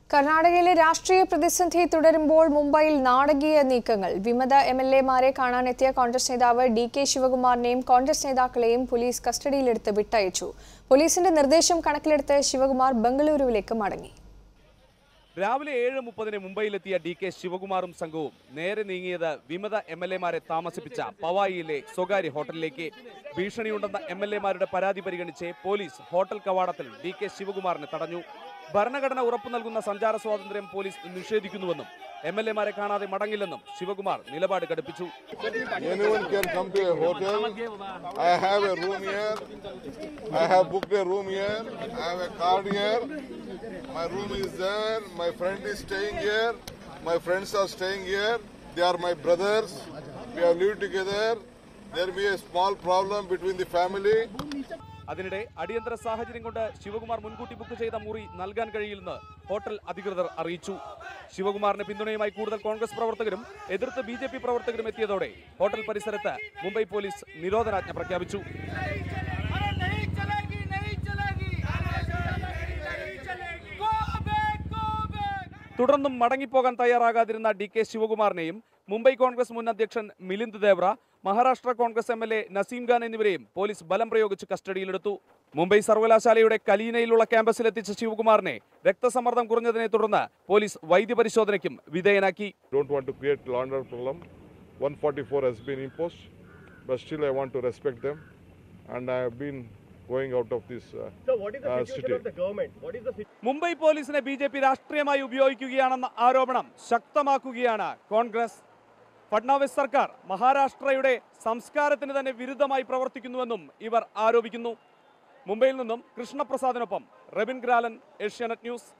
കർണാടകയിലെ രാഷ്ട്രീയ പ്രതിസന്ധി തുടരുമ്പോൾ മുംബൈയിൽ നാടകീയ നീക്കങ്ങൾ വിമത എം എൽ എമാരെ കാണാനെത്തിയ കോൺഗ്രസ് നേതാവ് ഡി കെ ശിവകുമാറിനെയും കോൺഗ്രസ് നേതാക്കളെയും പോലീസ് കസ്റ്റഡിയിലെടുത്ത് വിട്ടയച്ചു പോലീസിന്റെ നിർദ്ദേശം കണക്കിലെടുത്ത് ശിവകുമാർ ബംഗളൂരുവിലേക്ക് മടങ്ങി രാവിലെ ഏഴ് മുപ്പതിന് മുംബൈയിലെത്തിയ ഡി കെ ശിവകുമാറും സംഘവും നേരെ നീങ്ങിയത് വിമത എം എൽ എമാരെ താമസിപ്പിച്ച പവായിയിലെ സ്വകാര്യ ഹോട്ടലിലേക്ക് ഭീഷണിയുണ്ടെന്ന എം എൽ എമാരുടെ പരാതി പരിഗണിച്ച് പോലീസ് ഹോട്ടൽ കവാടത്തിൽ ഡി കെ ശിവകുമാറിനെ തടഞ്ഞു ഭരണഘടന ഉറപ്പു നൽകുന്ന സഞ്ചാര സ്വാതന്ത്ര്യം പോലീസ് നിഷേധിക്കുന്നുവെന്നും എം എൽ എമാരെ കാണാതെ മടങ്ങില്ലെന്നും ശിവകുമാർ നിലപാട് ഘടിപ്പിച്ചു Anyone can come to a hotel. I have a room here. I have booked a room here. I have a card here. My room is there. My friend is staying here. My friends are staying here. They are my brothers. We have lived together. There may be a small problem between the family. അതിനിടെ അടിയന്തര സാഹചര്യം കൊണ്ട് ശിവകുമാർ മുൻകൂട്ടി book ചെയ്ത മുറി നൽകാൻ കഴിയില്ലെന്ന് hotel അധികൃതർ അറിയിച്ചു ശിവകുമാറിന് പിന്തുണയുമായി കൂടുതൽ കോൺഗ്രസ് പ്രവർത്തകരും എതിർത്ത് ബി ജെ പി പ്രവർത്തകരും എത്തിയതോടെ ഹോട്ടൽ പരിസരത്ത് മുംബൈ പോലീസ് നിരോധനാജ്ഞ പ്രഖ്യാപിച്ചു अरे नहीं चलेगी नहीं चलेगी नहीं चलेगी गो बैक गो बैक തുടർന്നും മടങ്ങിപ്പോകാൻ തയ്യാറാകാതിരുന്ന ഡി കെ ശിവകുമാറിനെയും മുംബൈ കോൺഗ്രസ് മുൻ അധ്യക്ഷൻ Milind Deora Maharashtra Congress M L A Naseem Khan എന്നിവരെയും പോലീസ് ബലം പ്രയോഗിച്ച് കസ്റ്റഡിയിലെടുത്തു മുംബൈ സർവകലാശാലയുടെ കലീനയിലുള്ള ക്യാമ്പസിലെത്തിച്ച ശിവകുമാറിനെ രക്തസമ്മർദ്ദം കുറഞ്ഞതിനെ തുടർന്ന് പോലീസ് വൈദ്യപരിശോധനയ്ക്കും വിധേയനാക്കി Don't want to create law and order problem. 144 has been imposed, but still I want to respect them. And I have been going out of this uh, So what is the uh, situation city. of the government? What is the situation? Mumbai പോലീസിനെ B J P രാഷ്ട്രീയമായി ഉപയോഗിക്കുകയാണെന്ന ആരോപണം ശക്തമാക്കുകയാണ് കോൺഗ്രസ് ഫഡ്നാവിസ് സർക്കാർ മഹാരാഷ്ട്രയുടെ സംസ്കാരത്തിന് തന്നെ വിരുദ്ധമായി പ്രവർത്തിക്കുന്നുവെന്നും ഇവർ ആരോപിക്കുന്നു മുംബൈയിൽ നിന്നും കൃഷ്ണപ്രസാദിനൊപ്പം റബിൻ ഗ്രാലൻ ഏഷ്യാനെറ്റ് ന്യൂസ്